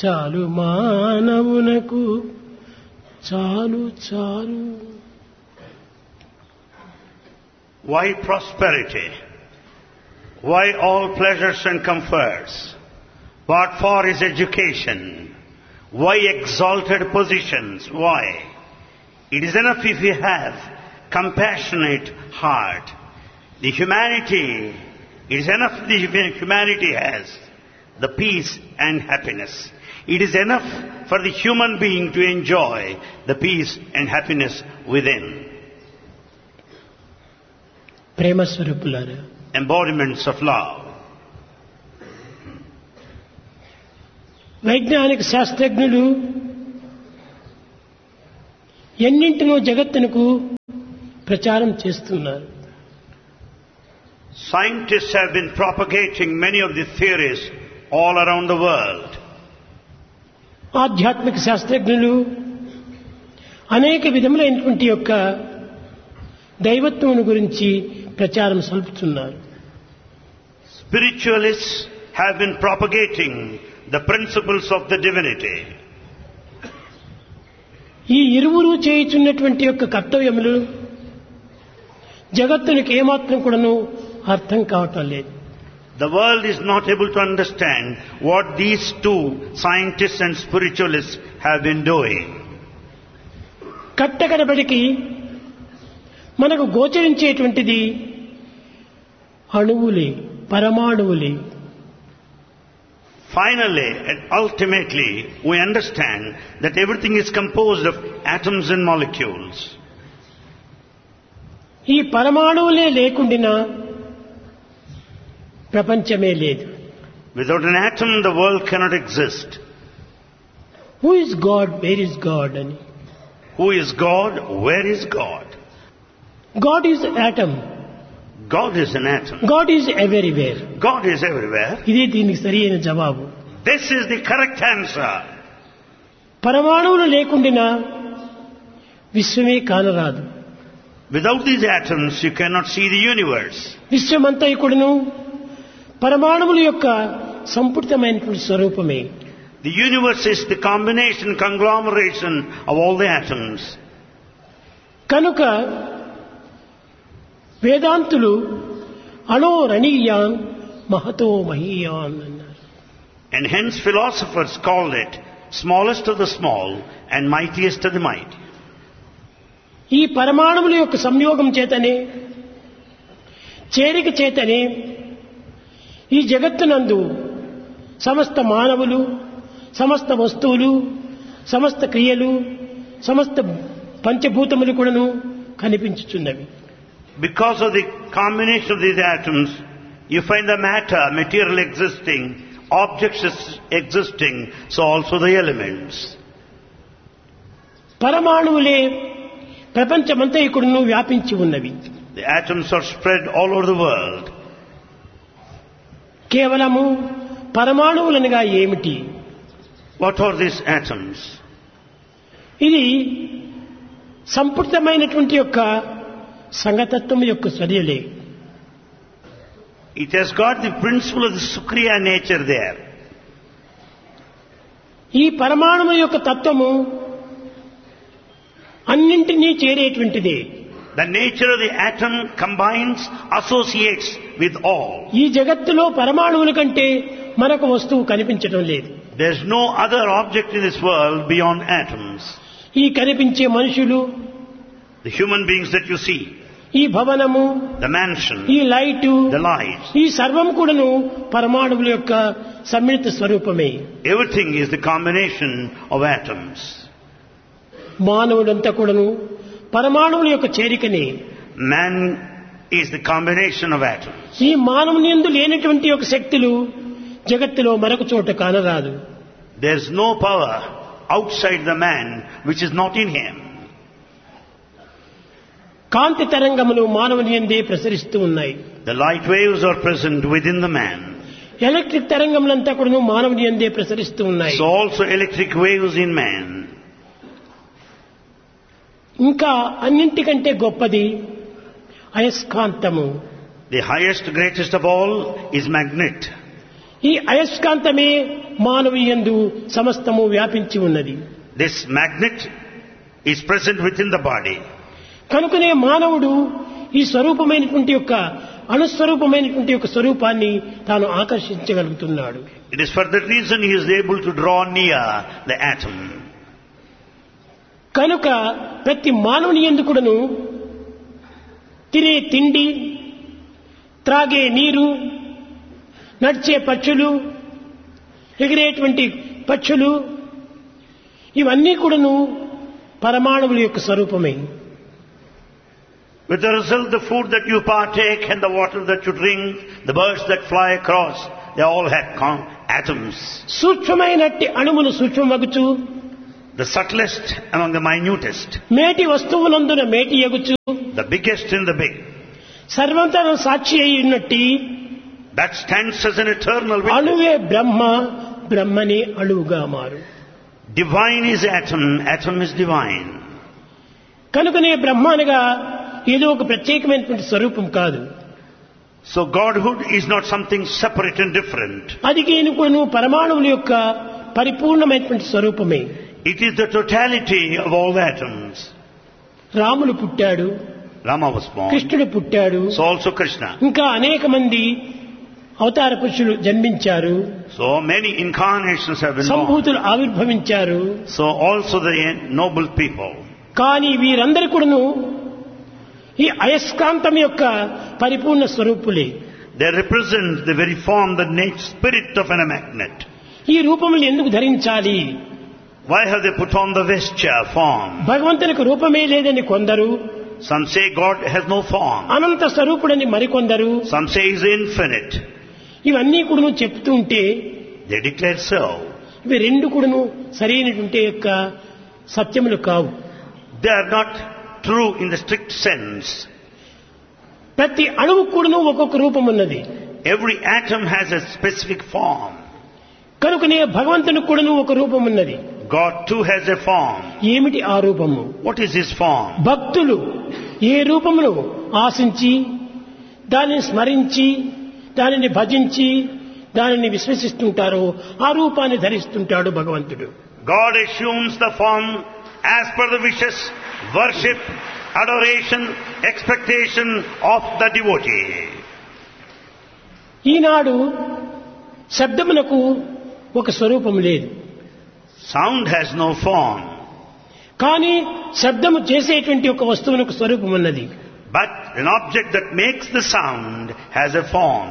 చాలు మానవునకు చాలు చాలు Why prosperity? Why all pleasures and comforts? What for is education? Why exalted positions? Why? It is enough if you have compassionate heart. The humanity, it is enough the humanity has the peace and happiness. It is enough for the human being to enjoy the peace and happiness within. ప్రేమ స్వరూపులారా Embodiments of love. వైజ్ఞానిక శాస్త్రజ్ఞులు ఎన్నింటినో జగత్తునకు ప్రచారం చేస్తున్నారు Scientists have been propagating many of the theories all around the world. ఆధ్యాత్మిక శాస్త్రజ్ఞులు అనేక విధములైనటువంటి యొక్క దైవత్వమును గురించి ప్రచారం సల్పుతున్నారు Spiritualists have been propagating the principles of the divinity. ఈ ఇరువురు చేయుచున్నటువంటి యొక్క కర్తవ్యములు జగత్తునికి ఏమాత్రం కూడాను అర్థం కావటం లేదు The world is not able to understand what these two scientists and spiritualists have been doing. కట్టకడబడికి మనకు గోచరించేటువంటిది అణువులే పరమాణువులే Finally and ultimately, we understand that everything is composed of atoms and molecules. ఈ పరమాణువులే లేకుండినా ప్రపంచమే లేదు Without an atom, the world cannot exist. Who is God where is God అని Who is God? Where is God? God is atom God is an atom. God is everywhere God is everywhere. ఇదే దీనికి సరి అయిన జవాబు This is the correct answer. పరమాణువులు లేకుండినా విశ్వమే కానరాదు Without these atoms, you cannot see the universe. విశ్వమంతైకుడును పరమాణువుల యొక్క సంపుటితమైనటువంటి స్వరూపమే The universe is the combination, conglomeration of all the atoms. కనుక వేదాంతులు అణో రణీయాన్ మహతో మహీయాన్ అన్నారు And hence philosophers called it smallest of the small and mightiest of the mighty. ఈ పరమాణువుల యొక్క సంయోగం చేతనే చేరిక చేతనే ఈ జగత్తునందు సమస్త మానవులు సమస్త వస్తువులు సమస్త క్రియలు సమస్త పంచభూతములు కూడాను కనిపించుచున్నవి Because of the combination of these atoms, you find the matter, material existing, objects is- existing, so also the elements. పరమాణువులే ప్రపంచమంతైకుడును వ్యాపించి ఉన్నవి The atoms are spread all over the world. కేవలము పరమాణువులనగా ఏమిటి What are these atoms? ఇది సంపుటితమైనటువంటి యొక్క సంగతత్వం యొక్క చర్యలే It has got the principle of the Sukriya nature there. ఈ పరమాణువు యొక్క తత్వము అన్నింటినీ చేరేటువంటిదే The nature of the atom combines, associates with all. ఈ జగత్తులో పరమాణువుల కంటే మరొక వస్తువు కనిపించడం లేదు There's no other object in this world beyond atoms. ఈ కనిపించే మనుషులు The human beings that you see, ఈ భవనము the mansion, ఈ లైటు the lights, ఈ సర్వం కూడాను పరమాణువుల యొక్క సమ్మిళిత స్వరూపమే everything is the combination of atoms. మానవుడంతా కూడాను పరమాణువుల యొక్క చేరికనే Man is the combination of atoms. ఈ మానవుని ఎందు లేనటువంటి ఒక శక్తులు జగత్తులో మరొక చోట కానరాదు There's no power outside the man which is not in him. కాంతి తరంగములు మానవుని ఎందే ప్రసరిస్తూ ఉన్నాయి The light waves are present within the man. Electric తరంగములంతా కూడా మానవుని ఎందే ప్రసరిస్తూ ఉన్నాయి So also electric waves in man. ఇంకా అన్నింటికంటే గొప్పది అయస్కాంతము The highest, greatest of all is magnet. ఈ అయస్కాంతమే మానవీయందు సమస్తము వ్యాపించి ఉన్నది This magnet is present within the body. కనుకనే మానవుడు ఈ స్వరూపమైనటువంటి యొక్క అణుస్వరూపమైనటువంటి యొక్క స్వరూపాన్ని తాను ఆకర్షించగలుగుతున్నాడు It is for that reason he is able to draw near the atom. కనుక ప్రతి మానవుని ఎందుకుడను తినే తిండి త్రాగే నీరు నడిచే పక్షులు ఎగిరేటువంటి పక్షులు ఇవన్నీ కూడాను పరమాణువుల యొక్క స్వరూపమే With the result, the food that you partake and the water that you drink, the birds that fly across, they all have com- atoms. సూక్ష్మమైనట్టి అణువును సూక్ష్మమగుచు The subtlest among the minutest, మేటి వస్తువులందున మేటి ఎగుచు the biggest in the big. సర్వంతర సాక్షి అయి ఉన్నట్టి That stands as an eternal witness. అణువే బ్రహ్మ బ్రహ్మని అణువుగా మారు Divine is atom, atom is divine. కనుకనే బ్రహ్మ అనగా ఏదో ఒక ప్రత్యేకమైనటువంటి స్వరూపం కాదు So Godhood is not something separate and different. అది కేనుకోను పరమాణువుల యొక్క పరిపూర్ణమైనటువంటి స్వరూపమే It is the totality of all the atoms. రాముడు పుట్టాడు Rama was born. కృష్ణుడు పుట్టాడు So also Krishna. ఇంకా అనేక మంది అవతార పురుషులు జన్మించారు So many incarnations have been born. సంభూతులు ఆవిర్భవించారు So also the noble people. కానీ వీరందరి కూడాను ఈ అయస్కాంతం యొక్క పరిపూర్ణ స్వరూపులే They represent the very form, the nature, spirit of a magnet. ఈ రూపములు ఎందుకు ధరించాలి Why have they put on the vesture form? భగవంతునికి రూపమే లేదని కొందరు Some say God has no form. అనంత స్వరూపుడని మరికొందరు Some say He's infinite. ఇవన్నీ కూడాను చెప్తూ ఉంటే They declare so. ఇవి రెండు కూడాను సరైనటువంటి యొక్క సత్యములు కావు They are not true in the strict sense. ప్రతి అణువు కూడాను ఒక్కొక్క రూపం ఉన్నది Every atom has a specific form. కనుకనే భగవంతునికి కూడాను ఒక రూపం ఉన్నది God too has a form. ఏమిటి ఆ రూపము What is His form? భక్తులు ఏ రూపమును ఆశించి దానిని స్మరించి దానిని భజించి దానిని విశ్వసిస్తుంటారో ఆ రూపాన్ని ధరిస్తుంటాడు భగవంతుడు God assumes the form as per the wishes, worship, adoration, expectation of the devotee. ఈనాడు శబ్దమునకు ఒక స్వరూపం లేదు Sound has no form, కానీ శబ్దము చేసేటువంటి ఒక వస్తువునకు స్వరూపం ఉన్నది but an object that makes the sound has a form.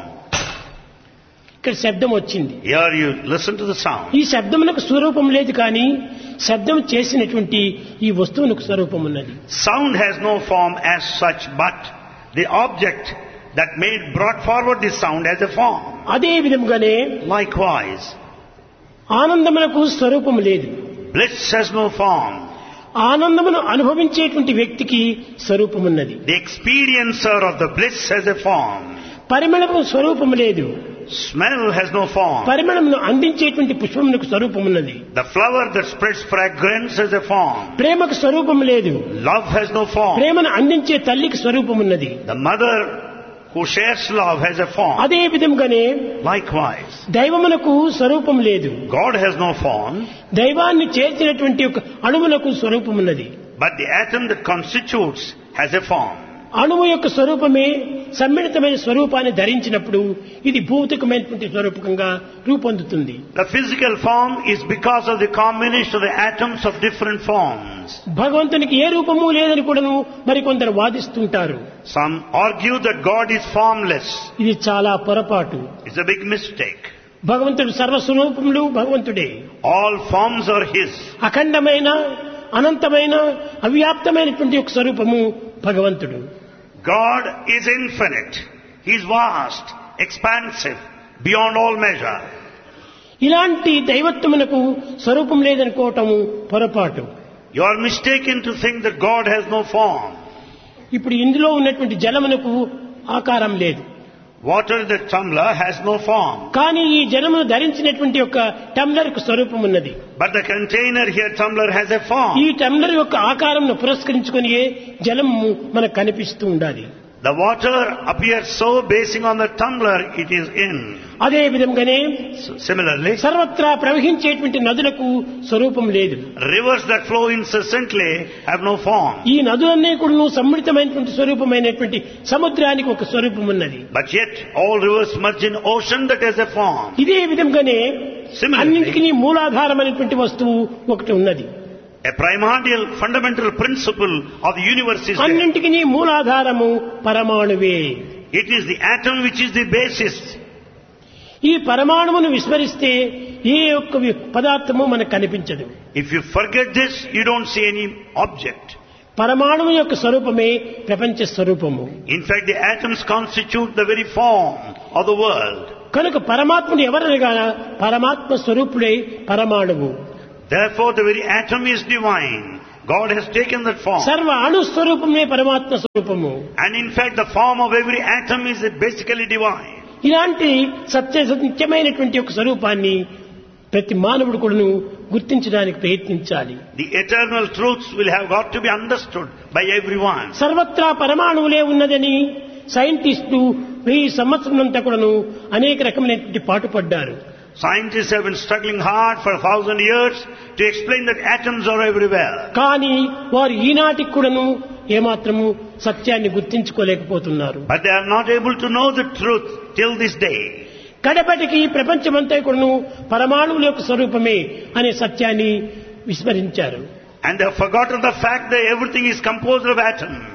ఇక్కడ శబ్దం వచ్చింది Here you listen to the sound. ఈ శబ్దమునకు స్వరూపం లేదు కానీ శబ్దం చేసినటువంటి ఈ వస్తువునకు స్వరూపం ఉన్నది Sound has no form as such, but the object that made brought forward this sound has a form. అదే విధముగానే Likewise, ఆనందమునకు స్వరూపం లేదు bliss has no form. ఆనందమును అనుభవించేటువంటి వ్యక్తికి స్వరూపం ఉన్నది The experiencer of the bliss has a form. పరిమళము స్వరూపం లేదు Smell has no form. పరిమళమును అందించేటువంటి పుష్పమునకు స్వరూపం ఉన్నది The flower that spreads fragrance has a form. ప్రేమకు స్వరూపం లేదు Love has no form. ప్రేమను అందించే తల్లికి స్వరూపం ఉన్నది The mother who shares love has a form. అదే విధముగానే Likewise, దైవమునకు స్వరూపం లేదు God has no form, దైవాన్ని చేర్చినటువంటి ఒక అణువులకు స్వరూపం ఉన్నది but the atom that constitutes has a form. అణువు యొక్క స్వరూపమే సమ్మిళితమైన స్వరూపాన్ని ధరించినప్పుడు ఇది భౌతికమైనటువంటి స్వరూపకంగా రూపొందుతుంది The physical form is because of the combination of the atoms of different forms. భగవంతునికి ఏ రూపము లేదని కూడాను మరికొందరు వాదిస్తుంటారు Some argue that God is formless. ఇది చాలా పొరపాటు It's a big mistake. భగవంతుడు సర్వస్వరూపములు భగవంతుడే All forms are His. అఖండమైన అనంతమైన అవ్యాప్తమైనటువంటి ఒక స్వరూపము భగవంతుడు God is infinite. He is vast, expansive, beyond all measure. ఇలాంటి దైవత్వమునకు స్వరూపం లేదనుకోవటము పొరపాటు You are mistaken to think that God has no form. ఇప్పుడు ఇందులో ఉన్నటువంటి జలమునకు ఆకారం లేదు Water in the tumbler has no form. కానీ ఈ జలమును ధరించినటువంటి యొక్క టమ్లర్కు స్వరూపం ఉన్నది But the container here, tumbler, has a ఈ form. టమ్లర్ యొక్క ఆకారంను పురస్కరించుకొని జలము మనకు కనిపిస్తూ ఉండాలి The water appears so basing on the tumbler it is in. అదే విధంగానే So similarly, సర్వత్రా ప్రవహించేటువంటి నదులకు స్వరూపం లేదు rivers that flow incessantly have no form. ఈ నదులన్నీ కూడా సమ్మిళితమైనటువంటి స్వరూపమైనటువంటి సముద్రానికి ఒక స్వరూపం ఉన్నది But yet all rivers merge in ocean that has a form. ఇదే విధంగానే Similarly, అన్నింటికి మూలాధారమైనటువంటి వస్తువు ఒకటి ఉన్నది a primordial fundamental principle of the universe is there. అన్నింటికి మూలాధారము పరమాణువే It is the atom which is the basis. ఈ పరమాణువును విస్మరిస్తే ఏ ఒక్క వి- పదార్థము మనకు కనిపించదు If you forget this, you don't see any object. పరమాణువు యొక్క స్వరూపమే ప్రపంచ స్వరూపము In fact, the atoms constitute the very form of the world. కనుక పరమాత్ముడు ఎవరనగా పరమాత్మ స్వరూపుడే పరమాణువు Therefore, the very atom is divine. God has taken that form. సర్వ అణు స్వరూపమే పరమాత్మ స్వరూపము And in fact, the form of every atom is basically divine. ఇలాంటి సత్య సత్యమైనటువంటి ఒక స్వరూపాన్ని ప్రతి మానవుడు కూడాను గుర్తించడానికి ప్రయత్నించాలి The eternal truths will have got to be understood by everyone. సర్వత్రా పరమాణువులే ఉన్నదని సైంటిస్టులు వెయ్యి సంవత్సరంతా కూడాను అనేక రకమైనటువంటి పాటుపడ్డారు Scientists have been struggling hard for a thousand years to explain that atoms are everywhere. కానీ వారు ఈనాటికి కూడాను ఏమాత్రము సత్యాన్ని గుర్తించుకోలేకపోతున్నారు But they are not able to know the truth till this day. కడపటికి ప్రపంచమంతా కూడాను పరమాణువుల యొక్క స్వరూపమే అనే సత్యాన్ని విస్మరించారు And they have forgotten the fact that everything is composed of atoms.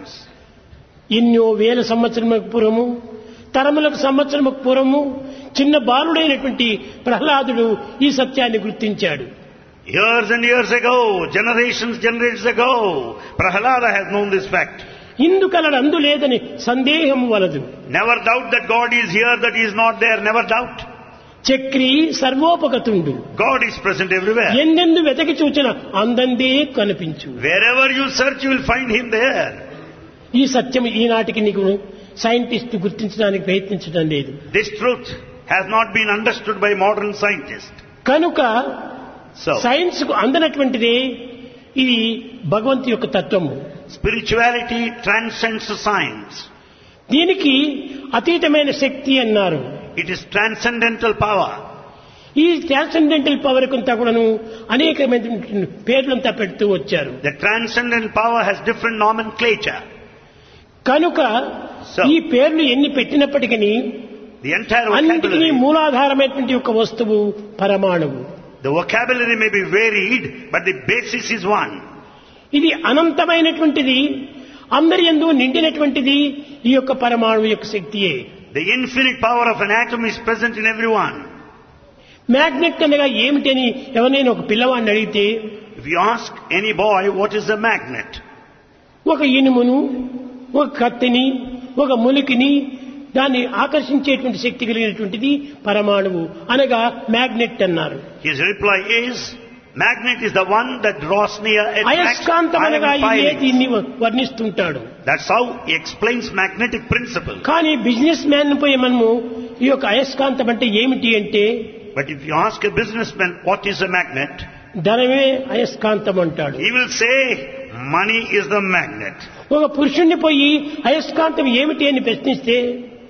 ఎన్నో వేల సంవత్సరములకు పూర్వము తరములకు సంవత్సరముకు పూర్వము చిన్న బాలుడైనటువంటి ప్రహ్లాదుడు ఈ సత్యాన్ని గుర్తించాడు Years and years ago, generations, generations ago, Prahalada has known this fact. ఇందుకలడు అందు లేదని సందేహం వలదు Never doubt that God is here, that He is not there. Never doubt. Chakri సర్వోపగతుండు God is present everywhere. ఎందెందు వెతకి చూచిన అందందే కనిపించు Wherever you search, you will find Him there. ఈ సత్యం ఈనాటికి నీకు scientist గుర్తించడానికి ప్రయత్నించడం లేదు This truth has not been understood by modern scientists. కనుక So, science కు అందనటువంటిదే ఇది భగవంతు యొక్క తత్వము spirituality transcends science. దీనికి అతీతమైన శక్తి అన్నారు It is transcendental power. ఈ ట్రాన్సెండెంటల్ పవర్ కొంత కూడాను అనేకమైన పేర్లంతా పెడుతూ వచ్చారు The transcendental power has different nomenclature. కనుక So- ఈ పేర్లు ఎన్ని పెట్టినప్పటికీ The entire అన్నింటికీ vocabulary, మూలాధారమైనటువంటి ఒక వస్తువు పరమాణువు the vocabulary may be varied, but the basis is one. ఇది అనంతమైనటువంటిది అందరి ఎందు నిండినటువంటిది ఈ యొక్క పరమాణువు యొక్క శక్తియే The infinite power of an atom is present in everyone. Magnet అనగా ఏమిటని ఎవరైనా ఒక పిల్లవాడిని అడిగితే If you ask any boy what is a magnet, ఒక ఇనుమును ఒక కత్తిని ఒక ములికిని దాన్ని ఆకర్షించేటువంటి శక్తి కలిగినటువంటిది పరమాణువు అనగా మ్యాగ్నెట్ అన్నారు his reply is, magnet is the one that draws near, attracts అయస్కాంతం iron అనగా ఇదే filings. దీన్ని వర్ణిస్తుంటాడు That's how he explains magnetic principle. కానీ బిజినెస్ మ్యాన్ పోయి మనము ఈ యొక్క అయస్కాంతం అంటే ఏమిటి అంటే But if you ask a businessman what is a magnet, ధనమే అయస్కాంతం అంటాడు he will say money is the magnet. ఒక పురుషుణ్ణి పోయి అయస్కాంతం ఏమిటి అని ప్రశ్నిస్తే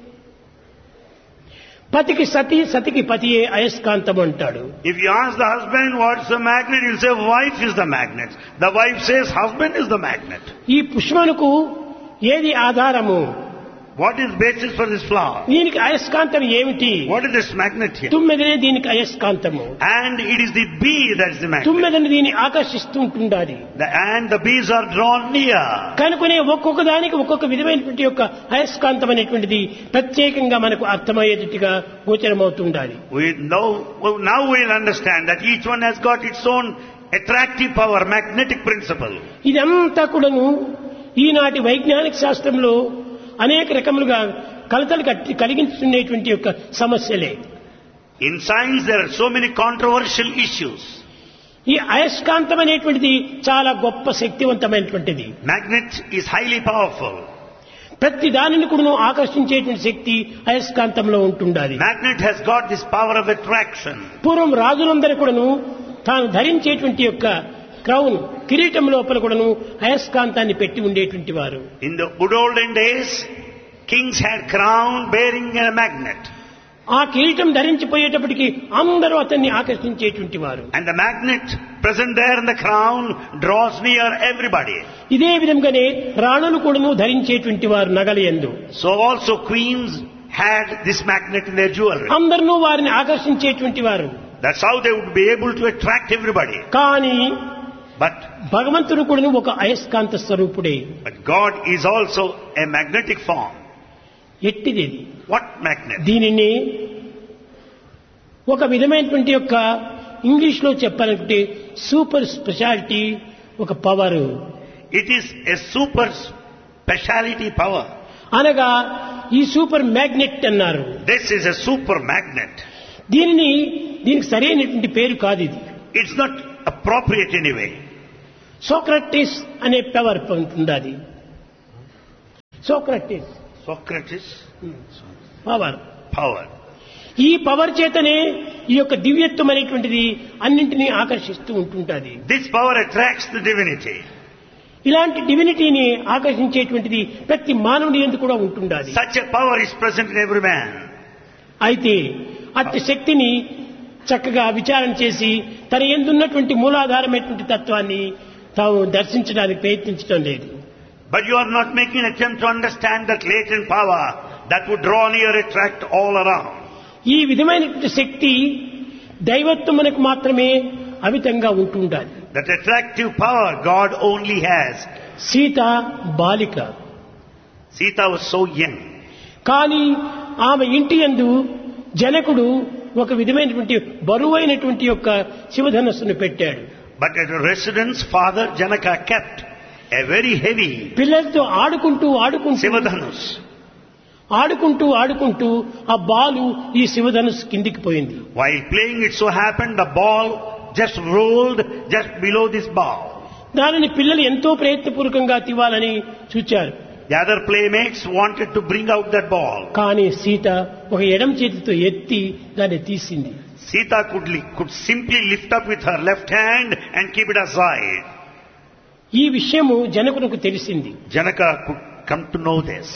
పతికి సతి సతికి పతియే అయస్కాంతం అంటాడు If you ask the husband what's the magnet, he'll say wife is the magnet. The wife says husband is the magnet. ఈ పుష్పమునకు ఏది ఆధారము What is basis for this flower? దీనికి అయస్కాంతం ఏమిటి What is this magnet here? తుమ్మెదనే దీనికి అయస్కాంతము And it is the bee that is the magnet. తుమ్మెదని దీన్ని ఆకర్షిస్తూ ఉంటుండాలి The, and the bees are drawn near. కనుకనే ఒక్కొక్క దానికి ఒక్కొక్క విధమైనటువంటి యొక్క అయస్కాంతం అనేటువంటిది ప్రత్యేకంగా మనకు అర్థమయ్యేటట్టుగా గోచరమవుతుండాలి We know, well, now we'll understand that each one has got its own attractive power, magnetic principle. ఇదంతా కూడాను ఈనాటి వైజ్ఞానిక శాస్త్రంలో అనేక రకములుగా కలతలు కట్టి కలిగించుకునేటువంటి యొక్క సమస్యలే In science, there are so many controversial issues. ఈ అయస్కాంతం అనేటువంటిది చాలా గొప్ప శక్తివంతమైనటువంటిది Magnet is highly powerful. ప్రతి దానిని కూడా ఆకర్షించేటువంటి శక్తి అయస్కాంతంలో ఉంటుండాలి Magnet has got this power of attraction. పూర్వం రాజులందరూ కూడాను తాను ధరించేటువంటి యొక్క క్రౌన్ కిరీటం లోపల కూడాను అయస్కాంతాన్ని పెట్టి ఉండేటువంటి వారు In the good olden days, Kings had crown bearing a magnet. ఆ కిరీటం ధరించిపోయేటప్పటికి అందరూ అతన్ని ఆకర్షించేటువంటి వారు And the magnet present there in the crown draws near everybody. ఇదే విధంగానే రాణులు కూడాను ధరించేటువంటి వారు నగల ఎందు So also queens had this magnet in their jewelry. అందరినూ వారిని ఆకర్షించేటువంటి వారు That's how they would be able to attract everybody. కానీ But, భగవంతుడు కూడాను ఒక అయస్కాంత స్వరూపుడే but God is also a magnetic form. ఎట్టిది ఇది What magnet? దీనిని ఒక విధమైనటువంటి యొక్క ఇంగ్లీష్ లో చెప్పాలంటే సూపర్ స్పెషాలిటీ ఒక power It is a super speciality power. అనగా ఈ సూపర్ మ్యాగ్నెట్ అన్నారు This is a super magnet. దీనిని దీనికి సరైనటువంటి పేరు కాదు ఇది It's not appropriate anyway. Socrates అనే పవర్ ఉంటుంది అది సోక్రటిస్ Socrates, పవర్ power. ఈ పవర్ చేతనే ఈ యొక్క దివ్యత్వం అనేటువంటిది అన్నింటినీ ఆకర్షిస్తూ ఉంటుంటుంది This power attracts the divinity. ఇలాంటి డివినిటీని ఆకర్షించేటువంటిది ప్రతి మానవుని ఎందుకు కూడా ఉంటుండాలి Such a power is present in every man. అయితే అట్టి శక్తిని చక్కగా విచారణ చేసి తన ఎందున్నటువంటి మూలాధారమైనటువంటి తత్వాన్ని తాము దర్శించడానికి ప్రయత్నించడం లేదు But you are not making an attempt to understand that latent power that would draw near, attract all around. ఈ విధమైనటువంటి శక్తి దైవత్వమునకు మాత్రమే అమితంగా ఉంటుండాలి That attractive power God only has. Sita బాలిక Sita was so young. కానీ ఆమె ఇంటి యందు జనకుడు ఒక విధమైనటువంటి బరువైనటువంటి యొక్క శివధనస్సును పెట్టాడు But at a residence, Father Janaka kept a very heavy పిల్లలతో ఆడుకుంటూ ఆడుకుంటూ Sivadhanus. ఆడుకుంటూ ఆడుకుంటూ ఆ బాలు ఈ శివధనుస్సు కిందికి పోయింది While playing, it so happened the ball just rolled just below this ball. దానిని పిల్లలు ఎంతో ప్రయత్నపూర్వకంగా తివ్వాలని చూచారు The other playmates wanted to bring out that ball. కానీ సీత ఒక ఎడం చేతితో ఎత్తి దాన్ని తీసింది Sita could, li- could simply lift up with her left hand and keep it aside. ఈ విషయము జనకునకు తెలిసింది Janaka could come to know this.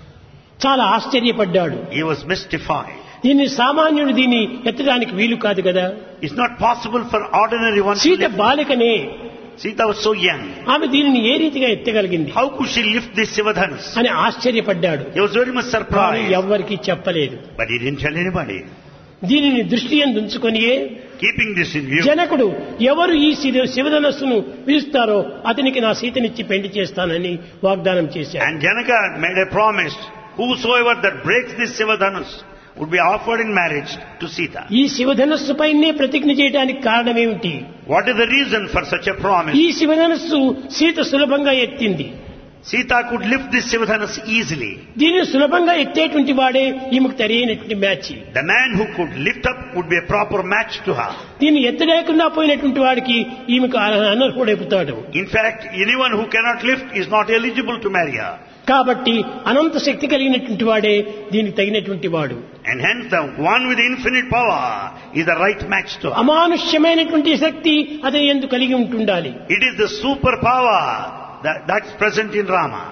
చాలా ఆశ్చర్యపడ్డాడు He was mystified. దీన్ని సామాన్యుడు దీన్ని ఎత్తడానికి వీలు కాదు కదా It's not possible for ordinary one to Sita lift. బాలికనే Sita was so young. ఆమె దీనిని ఏ రీతిగా ఎత్తగలిగింది How could she lift this Sivadhanus? అని ఆశ్చర్యపడ్డాడు He was very much కానీ surprised. ఎవ్వరికీ చెప్పలేదు But he didn't tell anybody. దీనిని దృష్టి ఉంచుకొనియే Keeping this in view, జనకుడు ఎవరు ఈ శివ శివధనస్సును పిలుస్తారో అతనికి నా సీతనిచ్చి పెళ్లి చేస్తానని వాగ్దానం చేశాడు and Janaka made a promise, whosoever that breaks this Sivadhanus would be offered in marriage to Sita. ఈ శివధనస్సు పైనే ప్రతిజ్ఞ చేయడానికి కారణమేమిటి What is the reason for such a promise? ఈ శివధనస్సు సీత సులభంగా ఎత్తింది Sita could lift this Sivadhanus easily. దీనిని సులభంగా ఎత్తేటువంటి వాడే ఈమెకు తెలియనటువంటి match The man who could lift up would be a proper match to her. దీన్ని ఎత్తలేకుండా పోయినటువంటి వాడికి ఈమెకు అనర్హుడైపోతాడు In fact, anyone who cannot lift is not eligible to marry her. కాబట్టి అనంత శక్తి కలిగినటువంటి వాడే దీనికి తగినటువంటి వాడు And hence the one with infinite power is the right match to her. అమానుష్యమైనటువంటి శక్తి అతని ఎందు కలిగి ఉంటుండాలి It is the superpower that, that's present in Rama.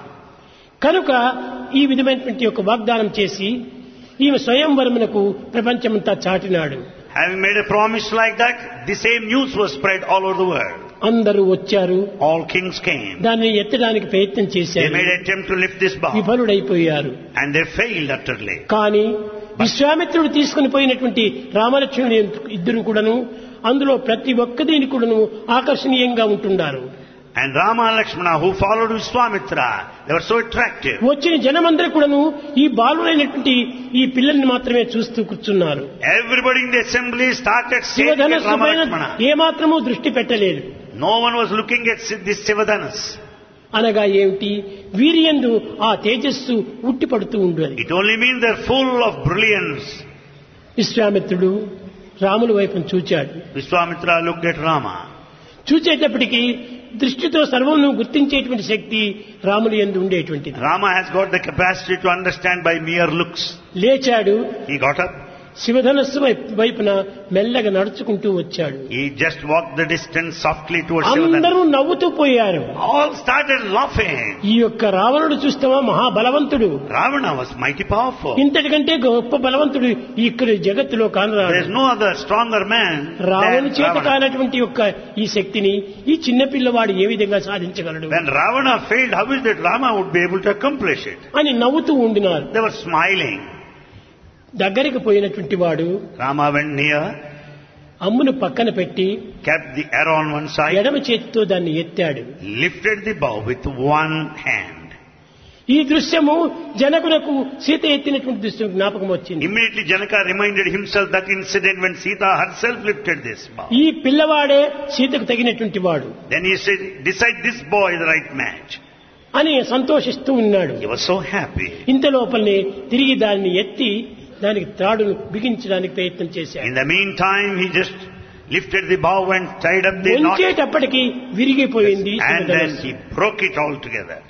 కనుక ఈ విధమైనటువంటి ఒక వాగ్దానం చేసి ఈమె స్వయంవరమునకు ప్రపంచమంతా చాటినాడు Having made a promise like that, the same news was spread all over the world. అందరూ వచ్చారు All kings came. దాన్ని ఎత్తడానికి ప్రయత్నం They చేశారు made an attempt to lift this bar. విఫలుడైపోయారు And they failed utterly. కానీ విశ్వామిత్రుడు తీసుకుని పోయినటువంటి రామలక్ష్మణుడు ఇద్దరు కూడాను అందులో ప్రతి ఒక్క దీని కూడాను ఆకర్షణీయంగా ఉంటున్నారు And Rama and Lakshmana, who followed Vishwamitra, they were so attractive. వచ్చిన జనమందరూ కూడాను ఈ బాలుడైనటువంటి ఈ పిల్లల్ని మాత్రమే చూస్తూ కూర్చున్నారు Everybody in the assembly started staring at శివధనస్సు Rama పైన Lakshmana. ఏమాత్రము దృష్టి పెట్టలేదు No one was looking at this Sivadhanas. అనగా ఏమిటి వీరియందు ఆ తేజస్సు ఉట్టిపడుతూ ఉండేది It only means they're full of brilliance. విశ్వామిత్రుడు రాముల వైపును చూచాడు Vishwamitra looked at Rama. చూచేటప్పటికి దృష్టితో సర్వమును గుర్తించేటువంటి శక్తి రాములు ఎందు ఉండేటువంటిది Rama has got the capacity to understand by mere looks. లేచాడు He got up. శివధనస్సు వైపు- వైపున మెల్లగా నడుచుకుంటూ వచ్చాడు He just walked the distance softly towards Shivadana. అందరూ నవ్వుతూ పోయారు All started laughing. ఈ యొక్క రావణుడు చూస్తావా మహాబలవంతుడు Ravana was mighty powerful. ఇంతటికంటే గొప్ప బలవంతుడు ఇక్కడ జగత్తులో There is కానరాడు no other stronger man రావణు than చేత Ravana. కానటువంటి యొక్క ఈ శక్తిని ఈ చిన్న పిల్లవాడు ఏ విధంగా సాధించగలడు When Ravana failed, how is that Rama would be able to accomplish it? అని నవ్వుతూ ఉండినారు They were smiling. దగ్గరికి పోయినటువంటి వాడు Rama went near, అమ్మును పక్కన పెట్టి kept the arrow on one side, ఎడమ చేతితో దాన్ని ఎత్తాడు lifted the bow with one hand. ఈ దృశ్యము జనకులకు సీత ఎత్తినటువంటి దృశ్యం జ్ఞాపకం వచ్చింది Immediately Janaka reminded himself that incident when Sita herself lifted this bow. ఈ పిల్లవాడే సీతకు తగినటువంటి వాడు Then he said, decide this boy is the right match. అని సంతోషిస్తూ ఉన్నాడు He was so happy. ఇంత లోపలనే తిరిగి దాన్ని ఎత్తి దానికి త్రాడును బిగించడానికి ప్రయత్నం చేశాడు In the meantime, he just lifted the bow and tied up the knot. ఉంచేటప్పటికి విరిగిపోయింది And then శివధనుస్సు. he broke it all together.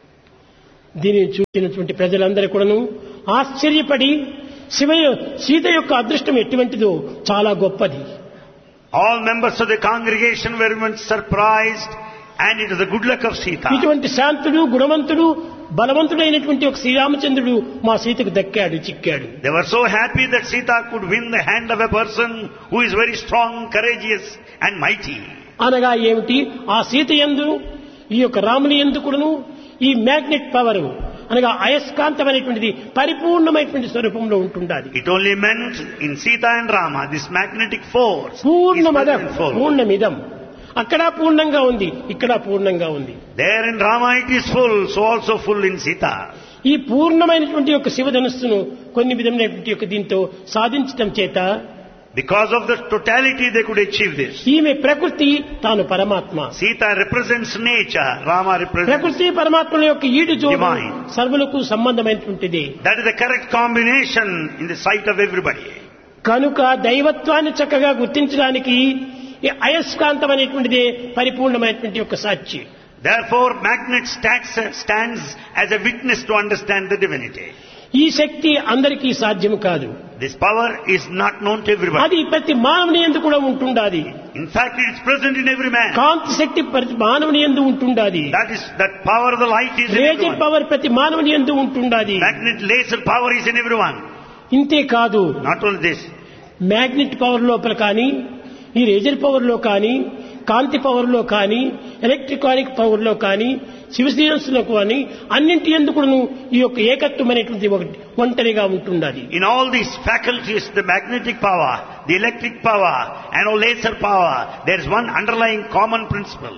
దీనిని చూసినటువంటి ప్రజలందరూ కూడాను ఆశ్చర్యపడి శివ సీత యొక్క అదృష్టం ఎటువంటిదో చాలా గొప్పది All members of the congregation were once surprised and it was the good luck of Sita. ఇటువంటి శాంతుడు గుణవంతుడు బలవంతుడైనటువంటి ఒక శ్రీరామచంద్రుడు మా సీతకు దక్కాడు చిక్కాడు They were so happy that Sita could win the hand of a person who is very strong, courageous and mighty. అనగా ఏమిటి ఆ సీత ఎందు ఈ యొక్క రాముని ఎందు కూడాను ఈ మ్యాగ్నెట్ పవర్ అనగా అయస్కాంతమైనటువంటిది పరిపూర్ణమైనటువంటి స్వరూపంలో ఉంటుండాలి It only meant in Sita and Rama, this magnetic force is పూర్ణమదం present full. పూర్ణమిదం అక్కడ పూర్ణంగా ఉంది ఇక్కడ పూర్ణంగా ఉంది There in Rama it is full, so also full in Sita. ఈ పూర్ణమైనటువంటి యొక్క శివధనుస్సును కొన్ని విధమైనటువంటి యొక్క దీంతో సాధించటం చేత Because of the totality they could achieve this. ఈమె ప్రకృతి తాను పరమాత్మ Sita represents nature, Rama represents. ప్రకృతి పరమాత్మల యొక్క ఈడు జోడు Divine. సర్వులకు సంబంధమైనటువంటిది That is the correct combination in the sight of everybody. కనుక దైవత్వాన్ని చక్కగా గుర్తించడానికి ఈ అయస్కాంతం అనేటువంటిదే పరిపూర్ణమైనటువంటి యొక్క సాక్షి Therefore, magnet stands, stands as a witness to understand the divinity. ఈ శక్తి అందరికీ సాధ్యం కాదు This power is not known to everybody. అది ప్రతి మానవుని ఎందు కూడా ఉంటుండాది In fact, it is present in every man. కాంతి శక్తి ప్రతి మానవుని ఎందు ఉంటుండాది That is, that power of the light is in razor everyone. Power ప్రతి మానవుని ఎందు ఉంటుండాది Magnet laser power is in everyone. ఇంతే కాదు Not only this, magnet power లోపల కానీ ఈ రేజర్ పవర్ లో కానీ కాంతి పవర్ లో కానీ ఎలక్ట్రికానిక్ పవర్ లో కానీ శివశీరస్సులో కానీ అన్నింటి ఎందుకును ఈ యొక్క ఏకత్వం అనేటువంటి ఒకటి ఒంటరిగా ఉంటుండాలి in all these faculties, the magnetic power, the electric power, and all laser power, there is one underlying common principle.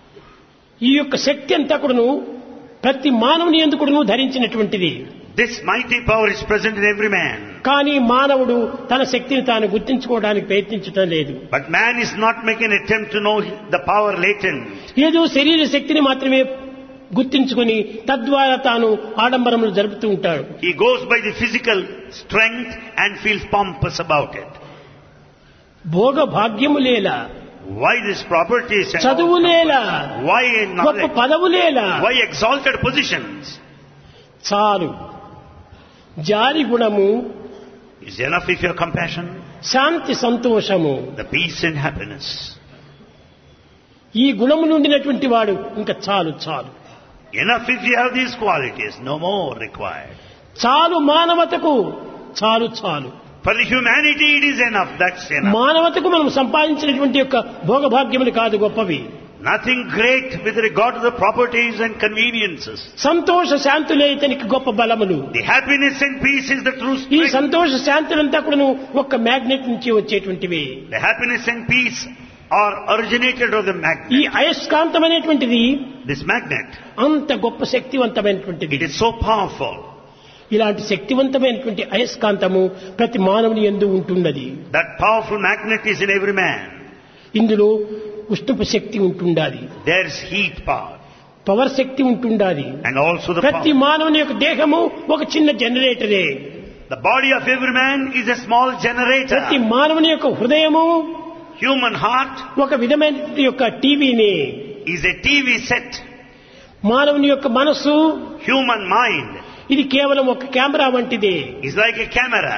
ఈ యొక్క శక్తి అంతా కూడాను ప్రతి మానవుని ఎందుకును ధరించినటువంటిది This mighty power is present in every man. కానీ మానవుడు తన శక్తిని తాను గుర్తించుకోవడానికి ప్రయత్నించడం లేదు But man is not making an attempt to know the power latent. ఏదో శరీర శక్తిని మాత్రమే గుర్తించుకొని తద్వారా తాను ఆడంబరములు జరుపుతూ ఉంటాడు He goes by the physical strength and feels pompous about it. భోగ భాగ్యము లేలా Why these properties? and all చదువులేలా Why గొప్ప knowledge? పదవులేలా Why exalted positions? చాలు జారి గుణము Is enough if you have compassion, శాంతి సంతోషము the peace and happiness. ఈ గుణము నుండినటువంటి వాడు ఇంకా చాలు చాలు Enough if you have these qualities, no more required. చాలు మానవతకు చాలు చాలు For the humanity it is enough, that's enough. మానవతకు మనం సంపాదించినటువంటి యొక్క భోగభాగ్యములు కాదు గొప్పవి Nothing great with regard to the properties and conveniences. సంతోష శాంతులే ఇతనికి గొప్ప బలములు The happiness and peace is the true ఈ strength. సంతోష శాంతులంతా కూడా ఒక్క మ్యాగ్నెట్ నుంచి వచ్చేటువంటివి The happiness and peace are originated of the ఈ magnet. అయస్కాంతం అనేటువంటిది This magnet, అంత గొప్ప శక్తివంతమైనటువంటిది it is so powerful. ఇలాంటి శక్తివంతమైనటువంటి అయస్కాంతము ప్రతి మానవుని ఎందు ఉంటున్నది That powerful magnet is in every man. ఇందులో ఉష్ణపు శక్తి ఉంటుండాలి There's heat power పవర్ శక్తి ఉంటుండాలి and also the ప్రతి power. మానవుని యొక్క దేహము ఒక చిన్న జనరేటరే The body of every man is a small ప్రతి generator. మానవుని యొక్క హృదయము Human heart ఒక విధమైన యొక్క టీవీని is a TV set. మానవుని యొక్క మనస్సు Human mind ఇది కేవలం ఒక కెమెరా వంటిది is like a camera.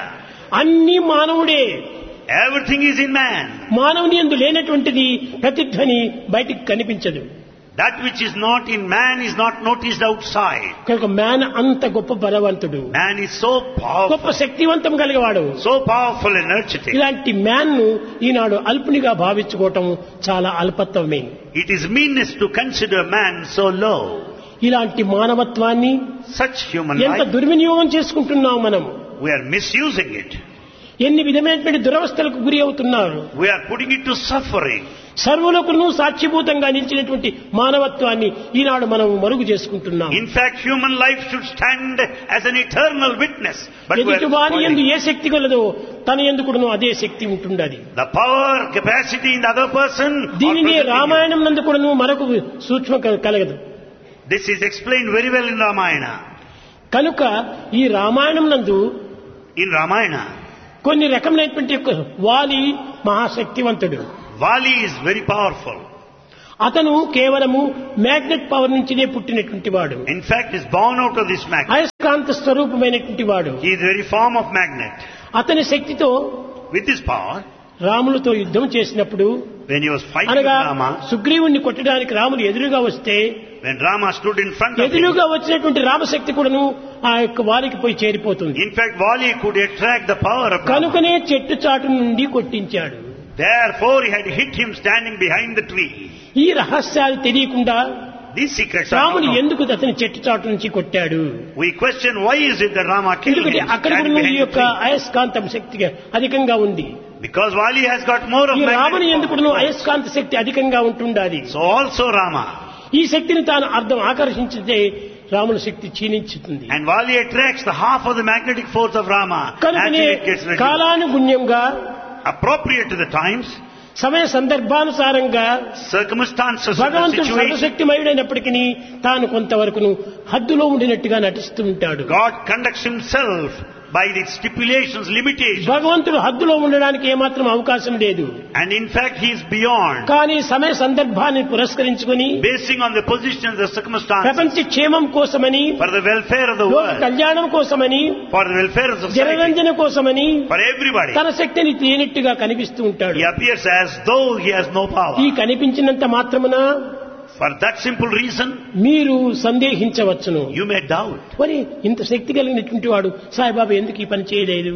అన్ని మానవుడే Everything is in man. మానవుని ఎందు లేనటువంటిది ప్రతిధ్వని బయటికి కనిపించదు That which is not in man is not noticed outside. కనుక మ్యాన్ అంత గొప్ప బలవంతుడు Man is so గొప్ప powerful, శక్తివంతం కలిగేవాడు so powerful, energetic. ఇలాంటి మ్యాన్ ను ఈనాడు అల్పునిగా భావించుకోవటం చాలా అల్పత్వమే It is meanness to consider man so low. ఇలాంటి మానవత్వాన్ని Such human ఎంత life, దుర్వినియోగం చేసుకుంటున్నాం మనం we are misusing it. ఎన్ని విధమైనటువంటి దురవస్థలకు గురి అవుతున్నారు We are putting it to suffering. సర్వులకును సాక్షిభూతంగా నిలిచినటువంటి మానవత్వాన్ని ఈనాడు మనం మరుగు చేసుకుంటున్నాం In fact, human life should stand as an eternal witness. But we ఎదుటి వారి ఎందు are ఏ శక్తి కలదో తన ఎందుకును అదే శక్తి ఉంటుండది the power, capacity in the other person. are దీనినే present in you. రామాయణం నందు కూడాను మరొక సూక్ష్మ క- కలగదు This is explained very well in Ramayana. కనుక ఈ రామాయణం నందు In Ramayana, కొన్ని రకమైనటువంటి యొక్క వాలి మహాశక్తివంతుడు Vali is very powerful. అతను కేవలము మ్యాగ్నెట్ పవర్ నుంచినే పుట్టినటువంటి వాడు In fact, is born out of this magnet. అయస్కాంత స్వరూపమైనటువంటి వాడు He is the very form of magnet. అతని శక్తితో With this power, రాములతో యుద్ధం చేసినప్పుడు when he was fighting with అనగా Rama, సుగ్రీవుణ్ణి కొట్టడానికి రాములు ఎదురుగా వస్తే when Rama stood in front of him, ఎదురుగా వచ్చినటువంటి రామశక్తి కూడాను ఆ యొక్క వారికి పోయి చేరిపోతుంది in fact, Vali could attract the power of Rama. కనుకనే చెట్టు చాటు నుండి కొట్టించాడు Therefore, he had hit him standing behind the tree. ఈ రహస్యాలు తెలియకుండా These secrets are రాముడు not known. ఎందుకు అతని చెట్టు చాటు నుంచి కొట్టాడు We question why is it that Rama killed ఎందుకంటే him అక్కడ standing కూడా ఈ behind the యొక్క tree? అయస్కాంతం శక్తిగా అధికంగా ఉంది Because Vali has got more of ఈ రాముని magnetic ఎందుకు power. అయస్కాంత శక్తి అధికంగా ఉంటుండాలి So also Rama. ఈ శక్తిని తాను అర్థం ఆకర్షించితే రాముని శక్తి క్షీణించుతుంది And Vali attracts the half of the magnetic force of Rama. కనుకనే Actually, it gets reduced. కాలానుగుణ్యంగా Appropriate to the times, సమయ సందర్భానుసారంగా circumstances of the భగవంతుడు situation, సర్వశక్తిమయుడైనప్పటికీ తాను కొంతవరకును హద్దులో ఉండినట్టుగా నటిస్తూ ఉంటాడు God conducts himself by the stipulations, limitations. భగవంతుడు హద్దులో ఉండడానికి ఏమాత్రం అవకాశం లేదు And in fact, he is beyond. కానీ సమయ సందర్భాన్ని పురస్కరించుకొని Basing on the position of the circumstances, ప్రపంచ క్షేమం కోసమని for the welfare of the లోక world, కళ్యాణం కోసమని for the welfare of society, జనరంజన కోసమని for everybody. తన శక్తిని తేనెట్టుగా కనిపిస్తూ ఉంటాడు He appears as though he has no power. ఈ కనిపించినంత మాత్రమున For that simple reason, మీరు సందేహించవచ్చును you may doubt. మరి ఇంత శక్తి కలిగినటువంటి వాడు సాయిబాబా ఎందుకు ఈ పని చేయలేదు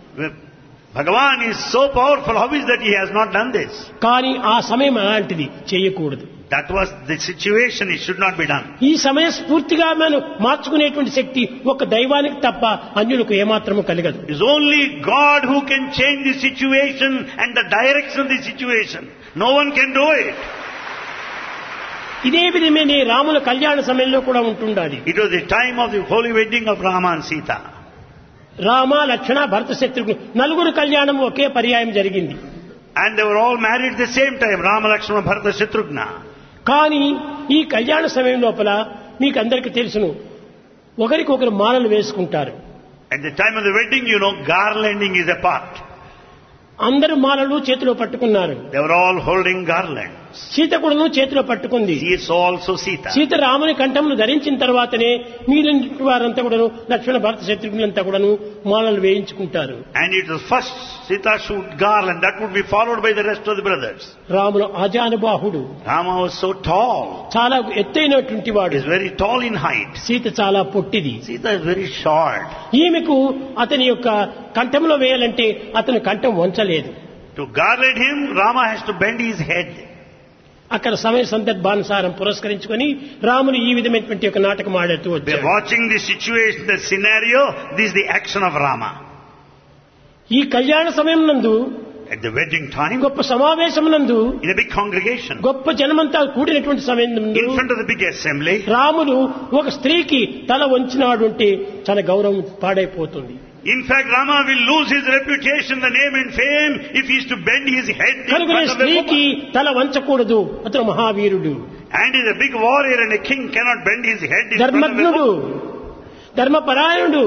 Bhagavan is so powerful, how is that he has not done this? కానీ ఆ సమయం అలాంటిది చేయకూడదు That was the situation, it should not be done. ఈ సమయ స్ఫూర్తిగా మనం మార్చుకునేటువంటి శక్తి ఒక దైవానికి తప్ప అన్యులకు ఏమాత్రము కలగదు It is only God who can change the situation and the direction of the situation. No one can do it. ఇదే విధమైన రాముల కళ్యాణ సమయంలో కూడా ఉంటుండాలి It was the time of the holy wedding of Rama and Sita. Rama లక్ష్మణ భరత శత్రుఘ్న నలుగురు కళ్యాణం ఒకే పర్యాయం జరిగింది And they were all married at the same time, Rama, Lakshmana, Bharata, Shatrughna. కానీ ఈ కళ్యాణ సమయం లోపల మీకు అందరికీ తెలుసును ఒకరికొకరు మాలలు వేసుకుంటారు At the time of the wedding, you know, garlanding is a part. అందరు మాలలు చేతిలో పట్టుకున్నారు They were all holding garlands. Sita కూడాను చేతిలో పట్టుకుంది He is also Sita. Sita రాముని కంఠమును ధరించిన తర్వాతనే మీరంటి వారంతా కూడాను లక్ష్మణ భరత శత్రుఘ్నులంతా కూడాను మాలలు వేయించుకుంటారు And it was first Sita shoot garland, that would be followed by the rest of the brothers. రాముడు అజానుబాహుడు Rama was so tall, చాలా ఎత్తైనటువంటి వాడు is very tall in height. Sita చాలా పొట్టిది Sita is very short. ఈమెకు అతని యొక్క కంఠంలో వేయాలంటే అతని కంఠం వంచలేదు To garland him, Rama has to bend his head. అక్కడ సమయ సందర్భానుసారం పురస్కరించుకొని రాముని ఈ విధమైనటువంటి ఒక నాటకం ఆడుతూ By వచ్చాడు watching the situation, the scenario, this is the action of Rama. ఈ కళ్యాణ సమయం నందు At the wedding time, గొప్ప సమావేశం నందు in a big congregation, గొప్ప జనమంతా కూడినటువంటి సమయం నందు in front of the big assembly, రాముడు ఒక స్త్రీకి తల వంచినాడు అంటే తన గౌరవం పాడైపోతుంది in fact, Rama will lose his reputation, the name and fame, if he is to bend his head in కనుకనే front of a స్త్రీకి woman. తల వంచకూడదు అతను మహావీరుడు And is a big warrior and a king cannot bend his head in front of a ధర్మజ్ఞుడు woman. ధర్మపరాయణుడు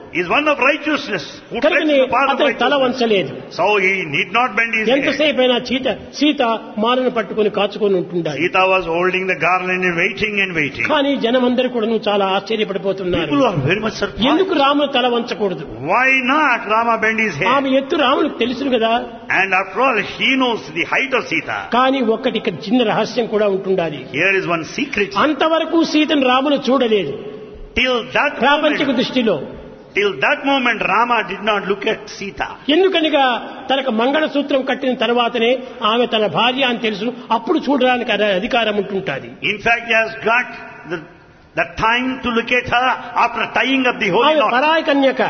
is one of righteousness, who treads కనుకనే the path of అతను తల righteousness. వంచలేదు So he need not bend his head. ఎంతసేపు అయినా చీత సీత మాలను పట్టుకొని కాచుకొని ఉంటుండాలి Sita was holding the garland and waiting and waiting. కానీ జనమందరూ కూడా చాలా ఆశ్చర్యపడిపోతున్నారు People are very much surprised. ఎందుకు రాముడు తల వంచకూడదు Why not Rama bend his head? ఆమె ఎత్తు రాముడికి తెలుసును కదా And after all, he knows the height of Sita. కానీ ఒక్కటి ఇక్కడ చిన్న రహస్యం కూడా ఉంటుండాలి Here is one secret. అంతవరకు సీతను రాముడు చూడలేదు Till that ప్రాపంచిక moment, దృష్టిలో till that moment, Rama did not look at Sita. ఎందుకనగా తనకు మంగళసూత్రం కట్టిన తర్వాతనే ఆమె తన భార్య అని తెలుసు అప్పుడు చూడడానికి అధ- అధికారం ఉంటుంటాది In fact, he has got the, the time to look at her after tying up the holy ఆమె knot. పరాయి కన్యక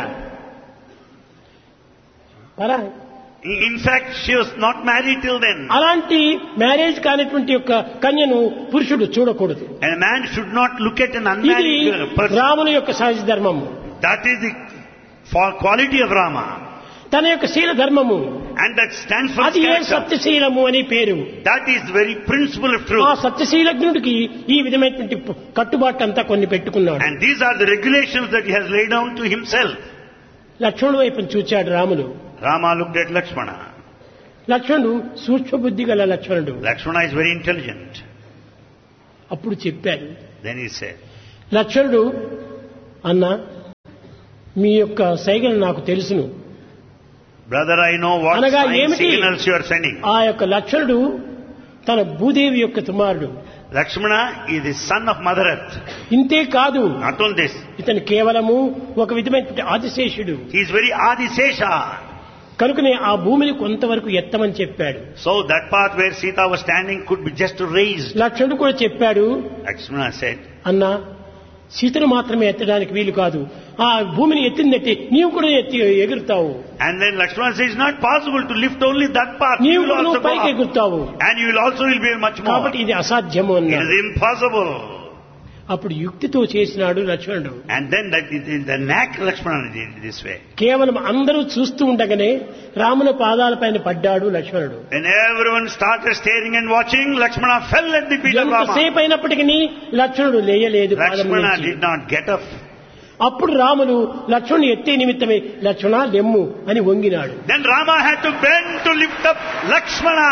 పరాయి In fact, she was not married till then. అలాంటి మ్యారేజ్ కానిటువంటి యొక్క కన్యను పురుషుడు చూడకూడదు And a man should not look at an ఇది unmarried girl person. రాముని యొక్క సహజ ధర్మము That is the for quality of Rama. తన యొక్క శీల ధర్మము And that stands for his అది ఏ character. సత్యశీలము అని పేరు That is the very principle of ఆ truth. సత్యశీలజ్ఞుడికి ఈ విధమైనటువంటి కట్టుబాటు అంతా కొన్ని పెట్టుకున్నాడు And these are the regulations that he has laid down to himself. లక్ష్మణుడు వైపు చూచాడు Ramulu Rama looked at Lakshmana. లక్ష్మణుడు సూక్ష్మ బుద్ధి గల లక్ష్మణుడు Lakshmana is very intelligent. అప్పుడు చెప్పాడు Then he said, లక్ష్మణుడు అన్న మీ యొక్క సైగలు నాకు తెలుసును Brother, I know what అనగా sign ఏమిటి? signals you are sending. ఆ యొక్క లక్ష్మణుడు తన భూదేవి యొక్క కుమారుడు Lakshmana is the son of Mother Earth. ఇంతే కాదు Not only this, ఇతను కేవలము ఒక విధమైనటువంటి ఆదిశేషుడు he is very Adisesha. కనుకనే ఆ భూమిని కొంతవరకు ఎత్తమని చెప్పాడు So that part where Sita was standing could be just raised. లక్ష్మణుడు కూడా చెప్పాడు Lakshmana said, అన్నా సీతను మాత్రమే ఎత్తడానికి వీలు కాదు ఆ భూమిని ఎత్తిందెత్తి నీవు కూడా ఎత్తి ఎగురుతావు and then Lakshmana says, it's not possible to lift only that part. You నీవు will కూడా also నువ్వు go పైకి up. ఎగురుతావు And you will also will be much more. కాబట్టి ఇది అసాధ్యము It అన్నాడు is impossible. అప్పుడు యుక్తితో చేసినాడు లక్ష్మణుడు And then that, the knack Lakshmana did this way. కేవలం అందరూ చూస్తూ ఉండగానే రాముల పాదాలపైన పడ్డాడు లక్ష్మణుడు When everyone started staring and watching, Lakshmana fell at the feet of Rama. ఎంతసేపు అయినప్పటికీ లక్ష్మణుడు లేయలేదు పాదం Lakshmana నుంచి. did not get up. అప్పుడు రాములు లక్ష్మణుని ఎత్తే నిమిత్తమే లక్ష్మణ లెమ్ము అని వంగినాడు Then Rama had to bend to lift up Lakshmana.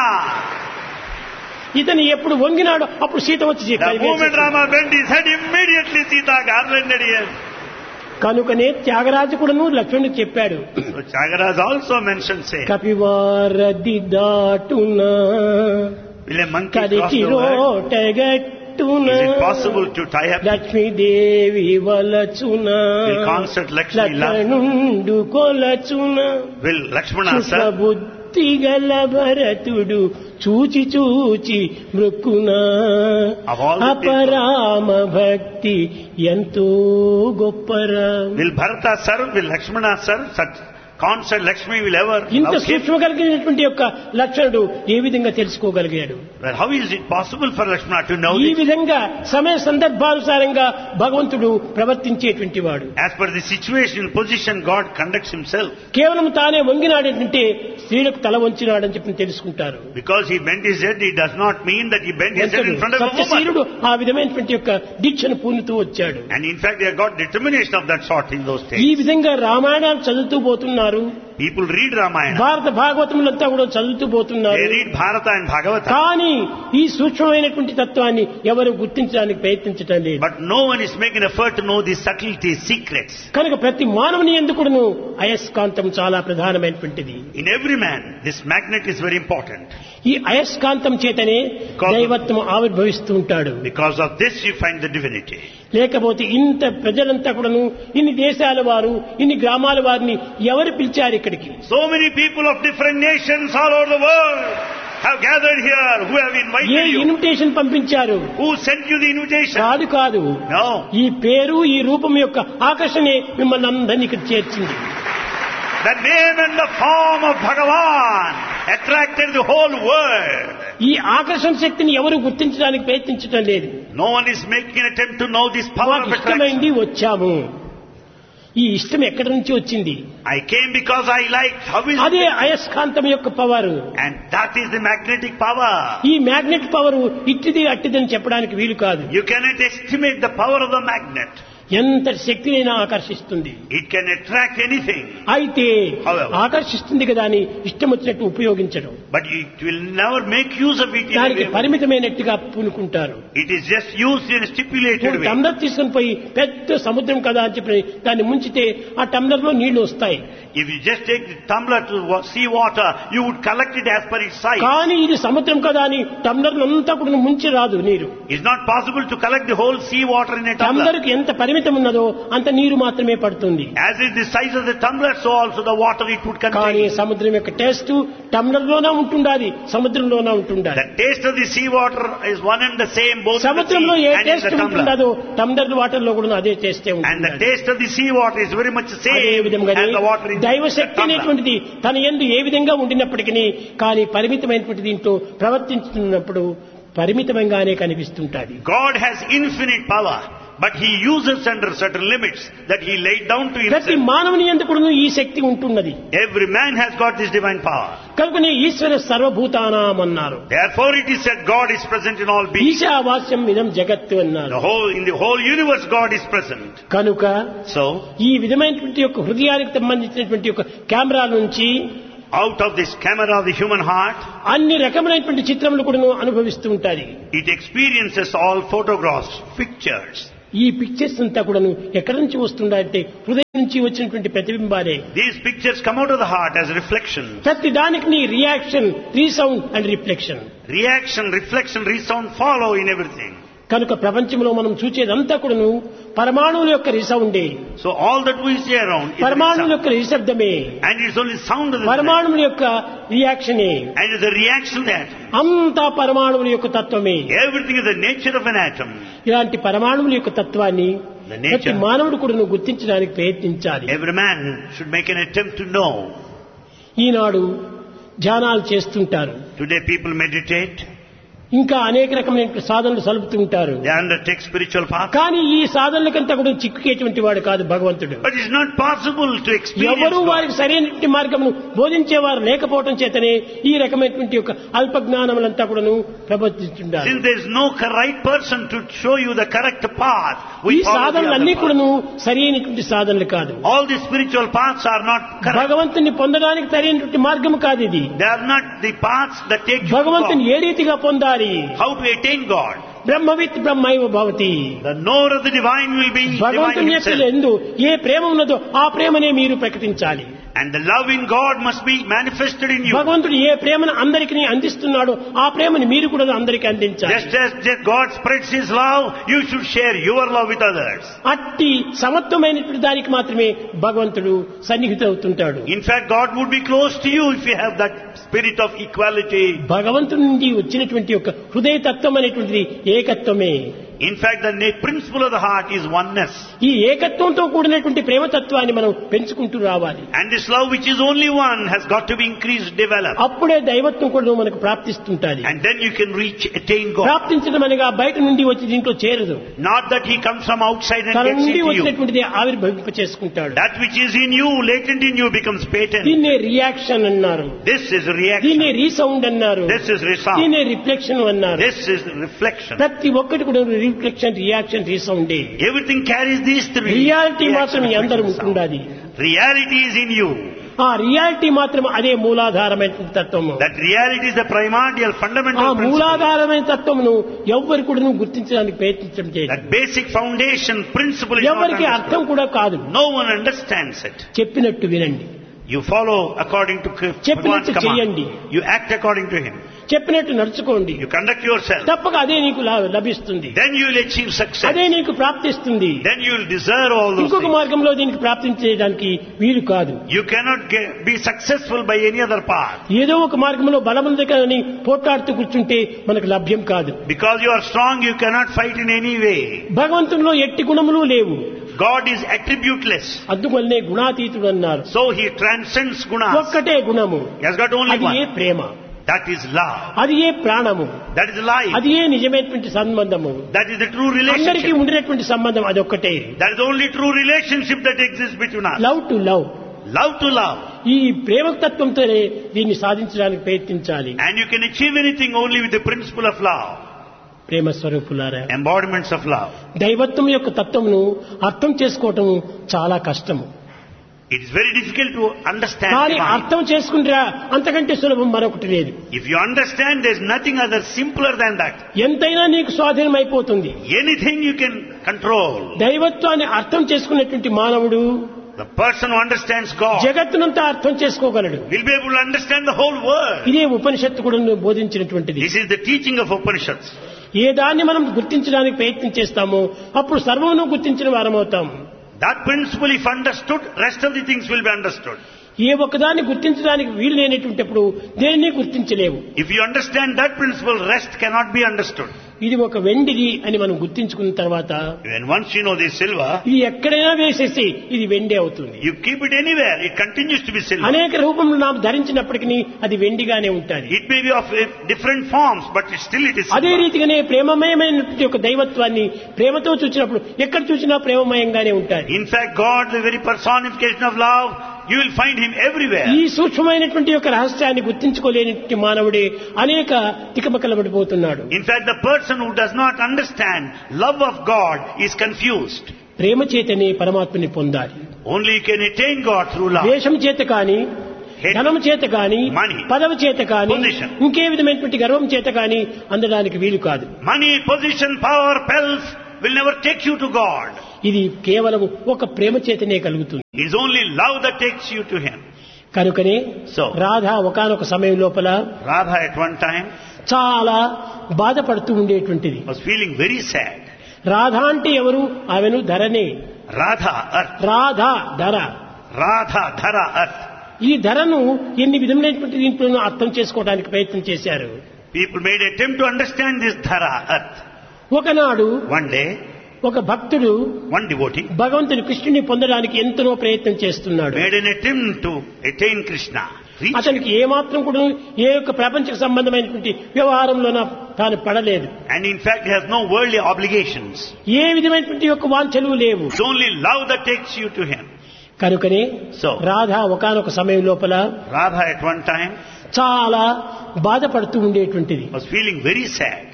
ఇతను ఎప్పుడు వంగినాడో అప్పుడు సీత వచ్చి The కై moment వేసేసింది. Rama bent his head, immediately Sita garlanded him. కనుకనే త్యాగరాజు కూడాను లక్ష్మణుడికి చెప్పాడు So Chagaraj also mentioned, say, కపివారది దాటున will a monkey cross కదికి the word? రోటగట్టున Is it possible to tie up? Lakshmidevi వలచున Will concert Lakshmi love? లక్ష్మణుండు కొలచున Will Lakshmana serve? బుద్ధి గల భరతుడు చూచి చూచి మృక్కున Of all the people- అపరామ భక్తి ఎంతో గొప్పరా Will Bharata serve? Will Lakshmana serve? Such concert Lakshmi will ever ఇంత love him? సూక్ష్మ కలిగినటువంటి యొక్క లక్షణుడు ఏ విధంగా తెలుసుకోగలిగాడు Well, how is it possible for Lakshmana to know ఈ this? విధంగా సమయ సందర్భానుసారంగా భగవంతుడు ప్రవర్తించేటువంటి వాడు As per the situation, position, God conducts himself. కేవలం తానే వంగినాడంటే స్త్రీలకు తల వంచినాడని చెప్పి తెలుసుకుంటారు Because he bent his head, it does not mean that he bent his head in front of a woman. సత్యశీలుడు ఆ విధమైనటువంటి యొక్క దీక్షను పూనుతూ వచ్చాడు And in fact, they have got determination of that sort in those ఈ days. విధంగా రామాయణాలు చదువుతూ పోతున్నారు People read Ramayana. భారత భాగవతములంతా కూడా చదువుతూ పోతున్నారు They read Bharata and Bhagavata. కానీ ఈ సూక్ష్మమైనటువంటి తత్వాన్ని ఎవరు గుర్తించడానికి ప్రయత్నించడం లేదు But no one is making effort to know the subtleties, secrets. కనుక ప్రతి మానవుని ఎందుకును అయస్కాంతం చాలా ప్రధానమైనటువంటిది In every man, this magnet is very important. ఈ అయస్కాంతం చేతనే దైవత్వం ఆవిర్భవిస్తూ ఉంటాడు Because of this, you find the divinity. లేకపోతే ఇంత ప్రజలంతా కూడాను ఇన్ని దేశాల వారు ఇన్ని గ్రామాల వారిని ఎవరు పిలిచారు ఇక్కడికి So many people of different nations all over the world have gathered here who have ఏ invited you. ఇన్విటేషన్ పంపించారు Who sent you the invitation? కాదు కాదు No. ఈ పేరు ఈ రూపం యొక్క ఆకర్షణే మిమ్మల్ని అందరినీ ఇక్కడ చేర్చింది The name and the form of Bhagavan attracted the whole world. ఈ ఆకర్షణ శక్తిని ఎవరు గుర్తించడానికి ప్రయత్నించడం లేదు No one is making an attempt to know this power మాకు of attraction. ఇష్టమైంది వచ్చాము ఈ ఇష్టం ఎక్కడి నుంచి వచ్చింది I came because I liked. How is అదే అయస్కాంతం యొక్క power And that is the magnetic power. ఈ మ్యాగ్నెట్ పవర్ ఇట్టిది అట్టిదని చెప్పడానికి వీలు కాదు You cannot estimate the power of the magnet. ఎంత శక్తినైనా ఆకర్షిస్తుంది It can attract anything, అయితే However. ఆకర్షిస్తుంది కదా అని ఇష్టం వచ్చినట్టు ఉపయోగించడం but it will never make use of it in a దానికి way. పరిమితమైనట్టుగా పూనుకుంటారు It is just used in a stipulated ఇప్పుడు way. టమ్లర్ తీసుకుని పోయి పెద్ద సముద్రం కదా అని చెప్పి దాన్ని ముంచితే ఆ టమ్లర్ లో నీళ్లు వస్తాయి If you just take the tumbler to wa- sea water, you would collect it as per its size. కానీ ఇది సముద్రం కదా అని టమ్లర్ అంతా కూడా ముంచి రాదు నీరు It's not possible to collect the whole sea water in a tumbler. టమ్లర్ కి ఎంత పరిమితం ఉన్నదో అంత నీరు మాత్రమే పడుతుంది As is the size of the tumbler, so also the water it would కానీ contain. సముద్రం యొక్క టేస్ట్ టమ్లర్ లోనే ఉంటుండాలి సముద్రంలోనే ఉంటుండాలి The taste of the sea water is one and the same both in the సముద్రంలో sea ఏ and in taste the tumbler. ఉంటుండదో టమ్లర్ వాటర్ లో కూడా అదే టేస్టే And the ఉంటుంది taste of the sea water is very much the అదే same విధంగానే as the water in the దైవశక్తి tumbler. అనేటువంటిది తన ఎందు ఏ విధంగా ఉండినప్పటికీ కానీ పరిమితమైనటువంటి దీంట్లో ప్రవర్తించుతున్నప్పుడు పరిమితంగానే కనిపిస్తుంటాది God has infinite power, but He uses under certain limits that He laid down to ప్రతి Himself. మానవుని ఎందుకు ఈ శక్తి ఉంటున్నది Every man has got this divine power. కనుకనే ఈశ్వర సర్వభూతానాం అన్నారు Therefore it is said God is present in all beings. ఈశావాస్యం ఇదం జగత్తు The అన్నారు whole, in the whole universe God is present. కనుక So, ఈ విధమైనటువంటి యొక్క హృదయానికి సంబంధించినటువంటి యొక్క కెమెరా నుంచి out of this camera of the human heart, అన్ని రకములైనటువంటి చిత్రములు కూడా అనుభవిస్తూ ఉంటాయి it experiences all photographs, pictures. ఈ పిక్చర్స్ అంతా కూడాను ఎక్కడి నుంచి వస్తుందంటే హృదయం నుంచి వచ్చినటువంటి ప్రతిబింబాలే These pictures come out of the heart as reflection. ప్రతి దానికి నీ reaction resound and reflection Reaction, reflection, resound follow in everything. కనుక ప్రపంచంలో మనం చూచేదంతా కూడాను పరమాణువుల యొక్క రిసౌండే So all that we see around is పరమాణువుల resound. యొక్క నిశ్శబ్దమే and it's only sound of the sound. పరమాణువుల యొక్క రియాక్షనే and it's the reaction that అంతా పరమాణువుల యొక్క తత్వమే everything is the nature of an atom. ఇలాంటి పరమాణువుల యొక్క తత్వాన్ని The nature. ప్రతి మానవుడు కూడా నువ్వు గుర్తించడానికి ప్రయత్నించాలి Every man should make an attempt to know. ఈనాడు ధ్యానాలు చేస్తుంటారు Today people meditate, ఇంకా అనేక రకమైన సాధనలు సలుపుతూ ఉంటారు they undertake spiritual path. కానీ ఈ సాధనలకంతా కూడా చిక్కుకేటువంటి వాడు కాదు భగవంతుడు But it's not possible to experience ఎవరు God. వారికి సరైనటువంటి మార్గమును బోధించేవారు లేకపోవటం చేతనే ఈ రకమైనటువంటి యొక్క అల్ప జ్ఞానములంతా కూడాను ప్రబోధిస్తుంటారు Since there is no cor- right person to show you the correct path, ఈ we follow the సాధనలన్నీ other path. కూడాను సరైనటువంటి సాధనలు కాదు All the spiritual paths are not correct. భగవంతుని పొందడానికి సరైనటువంటి మార్గం కాదు ఇది They are not the paths that take you to భగవంతుని God. ఏ రీతిగా పొందాలి How to attain God. బ్రహ్మవిత్ బ్రహ్మైవ భవతి The knower of the divine will be divine భగవంతుని యొక్క himself. ఎందు ఏ ప్రేమ ఉన్నదో ఆ ప్రేమనే మీరు ప్రకటించాలి And the love in God must be manifested in you. భగవంతుడు ఏ ప్రేమను అందరికీ అందిస్తున్నాడో ఆ ప్రేమను మీరు కూడా అందరికీ అందించాలి Just as just God spreads His love, you should share your love with others. అట్టి సమత్వమైనటువంటి దానికి మాత్రమే భగవంతుడు సన్నిహితవుతుంటాడు In fact, God would be close to you if you have that spirit of equality. భగవంతుడి నుండి వచ్చినటువంటి యొక్క హృదయ తత్వం అనేటువంటిది ఏకత్వమే In fact, the na- principle of the heart is oneness. ఈ ఏకత్వంతో కూడినటువంటి ప్రేమతత్వాన్ని మనం పెంచుకుంటూ రావాలి And this love which is only one has got to be increased, developed. అప్పుడే దైవత్వం కూడా మనకు ప్రాప్తిస్తుంటాది And then you can reach, attain God. ప్రాప్తించడం అనగా బయట నుండి వచ్చి దీంట్లో చేరదు Not that He comes from outside and తన gets నుండి into you. వచ్చినటువంటిది ఆవిర్భవింప చేసుకుంటాడు That which is in you, latent in you, becomes patent. దీన్నే రియాక్షన్ అన్నారు This is reaction. దీన్నే రీసౌండ్ అన్నారు This is resound. దీన్నే రిఫ్లెక్షన్ అన్నారు This is reflection. ప్రతి ఒక్కటి కూడా రిఫ్లెక్షన్ రియాక్షన్ రీసౌండే Everything carries these three. Reality మాత్రం మీ Reaction, అందరూ reflection, sound. ఉంటుండాలి Reality is in you. ఆ రియాలిటీ మాత్రం అదే మూలాధారమైనటువంటి తత్వము That reality is the primordial, ఆ fundamental principle. మూలాధారమైన తత్వమును ఎవ్వరు కూడా నువ్వు గుర్తించడానికి ప్రయత్నించడం చేయదు That basic foundation principle is not ఎవరికి understood. అర్థం కూడా కాదు No one understands it. చెప్పినట్టు వినండి You follow according to K- చెప్పినట్టు Bhagwan's చెయ్యండి. command. You act according to Him. చెప్పినట్టు నడుచుకోండి You conduct yourself. తప్పక అదే నీకు లా- లభిస్తుంది Then you will achieve success. అదే నీకు ప్రాప్తిస్తుంది Then you will deserve all those ఇంకొక things. మార్గంలో దీనికి ప్రాప్తించేయడానికి వీలు కాదు You cannot get, be successful by any other path. ఏదో ఒక మార్గంలో బలముంది కానీ పోట్లాడుతూ కూర్చుంటే మనకు లభ్యం కాదు Because you are strong, you cannot fight in any way. భగవంతునిలో ఎట్టి గుణములు లేవు God is attributeless. అందువల్లనే గుణాతీతుడు అన్నారు So He transcends gunas. ఒక్కటే గుణము He has got only అది ఏ one. Prema That is love. అది ఏ ప్రాణము That is life. అది ఏ నిజమైనటువంటి సంబంధము That is the true అందరికీ relationship. ఉండినటువంటి సంబంధం అదొక్కటే That is the only true relationship that exists between us. Love to love Love to love. ఈ ప్రేమ తత్వంతోనే దీన్ని సాధించడానికి ప్రయత్నించాలి And you can achieve anything only with the principle of love. ప్రేమ స్వరూపులారా embodiments of love. దైవత్వం యొక్క తత్వమును అర్థం చేసుకోవటం చాలా కష్టము It is very difficult to understand కానీ divine. అర్థం చేసుకుంటారా అంతకంటే సులభం మరొకటి లేదు If you understand, there's nothing other simpler than that. ఎంతైనా నీకు స్వాధీనం అయిపోతుంది Anything you can control. దైవత్వాన్ని అర్థం చేసుకున్నటువంటి మానవుడు The person who understands God జగత్తునంతా అర్థం చేసుకోగలడు will be able to understand the whole world. ఇదే ఉపనిషత్తు కూడా బోధించినటువంటిది This is the teaching of Upanishads. ఏ దాన్ని మనం గుర్తించడానికి ప్రయత్నం చేస్తామో అప్పుడు సర్వమును గుర్తించిన వారమవుతాం That principle, if understood, rest of the things will be understood. ఏ ఒక్కదాన్ని గుర్తించడానికి వీలు లేనటువంటిప్పుడు దేన్ని గుర్తించలేవు If you understand that principle, rest cannot be understood. ఇది ఒక వెండిది అని మనం గుర్తించుకున్న తర్వాత When once you know the silver, ఇది ఎక్కడైనా వేసేసి ఇది వెండి అవుతుంది you keep it anywhere, it continues to be silver. అనేక రూపంలో நாம் ధరించినప్పటికీ అది వెండిగానే ఉంటుంది It may be of uh, different forms, but it still it is అదే silver. రీతిగానే ప్రేమమయమైనటువంటి ఒక దైవత్వాన్ని ప్రేమతో చూసినప్పుడు ఎక్కడ చూసినా ప్రేమమయంగానే ఉంటాయి In fact, God, the very personification of love, you will find Him everywhere. ఈ సూక్ష్మమైనటువంటి యొక్క రహస్యాన్ని గుర్తించుకోలేనటువంటి మానవుడే అనేక తికమకలబడిపోతున్నాడు In fact, the person who does not understand love of God is confused. ప్రేమ చేతనే పరమాత్మని పొందాలి Only you can attain God through love. దేశం చేత కాని ధనం చేత కాని Money. పదవి చేత కాని Position. ఇంకే విధమైనటువంటి గర్వం చేత కాని అందడానికి వీలు కాదు Money, position, power, pelf will never take you to God. ఇది కేవలం ఒక ప్రేమ చేతనే కలుగుతుంది It is only love that takes you to Him. కనుకనే So. రాధ ఒకనొక సమయం లోపల Radha at one time చాలా బాధపడుతూ ఉండేటువంటిది was feeling very sad. Radha అంటే ఎవరు ఆమెను ధరనే Radha, earth. రాధ ధర Radha, Dhara, earth. ఈ ధరను ఎన్ని విధములైనటువంటి దీంట్లోనూ అర్థం చేసుకోవడానికి ప్రయత్నం చేశారు People made attempt to understand this Dhara, earth. ఒకనాడు One day, ఒక భక్తుడు one devotee భగవంతుని కృష్ణుని పొందడానికి ఎంతనో ప్రయత్నం చేస్తున్నాడు made an attempt to attain Krishna. Reach అతనికి ఏమాత్రం కూడా ఏ యొక్క ప్రపంచ సంబంధమైనటువంటి వ్యవహారంలోన తాను పడలేదు And in fact, he has no worldly obligations. ఏ విధమైనటువంటి యొక్క వాంఛలు లేవు It's only love that takes you to him. కనుకనే So. రాధ ఒకనొక సమయం లోపల Radha at one time చాలా బాధపడుతూ ఉండేటువంటిది was feeling very sad.